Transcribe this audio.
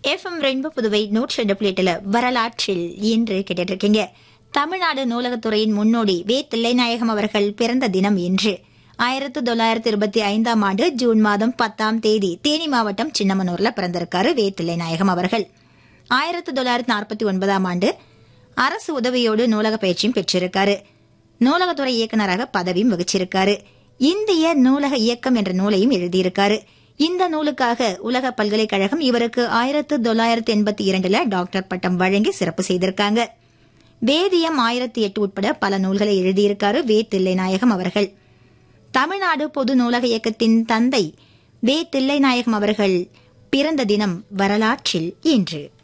FM rainbow Puduvai நூற்றி ரெண்டு புள்ளி எட்டுல வரலாற்றில் இன்று கேட்டுட்டு இருக்கீங்க தமிழ்நாடு நூலகத்துறையின் முன்னோடி வே தில்லைநாயகம் அவர்கள் பிறந்த தினம் இன்று ஆயிரத்து தொள்ளாயிரத்து இருபத்தி ஐந்தாம் ஆண்டு ஜூன் மாதம் பத்தாம் தேதி தேனி மாவட்டம் சின்னமனூர்ல பிறந்திருக்காரு வே தில்லைநாயகம் அவர்கள் ஆயிரத்து தொள்ளாயிரத்து நாற்பத்தி ஒன்பதாம் ஆண்டு அரசு உதவியோடு நூலக பயிற்சியும் பெற்றிருக்காரு நூலகத்துறை இயக்குநராக பதவியும் வகிச்சிருக்காரு இந்திய நூலக இயக்கம் என்ற நூலையும் எழுதியிருக்காரு இந்த நூலுக்காக உலக பல்கலைக்கழகம் இவருக்கு ஆயிரத்து தொள்ளாயிரத்து எண்பத்தி இரண்டுல டாக்டர் பட்டம் வழங்கி சிறப்பு செய்திருக்காங்க வேதியம் ஆயிரத்தி எட்டு உட்பட பல நூல்களை எழுதியிருக்காரு வே தில்லைநாயகம் அவர்கள் தமிழ்நாடு பொது நூலக இயக்கத்தின் தந்தை வே தில்லைநாயகம் அவர்கள் பிறந்த தினம் வரலாற்றில் இன்று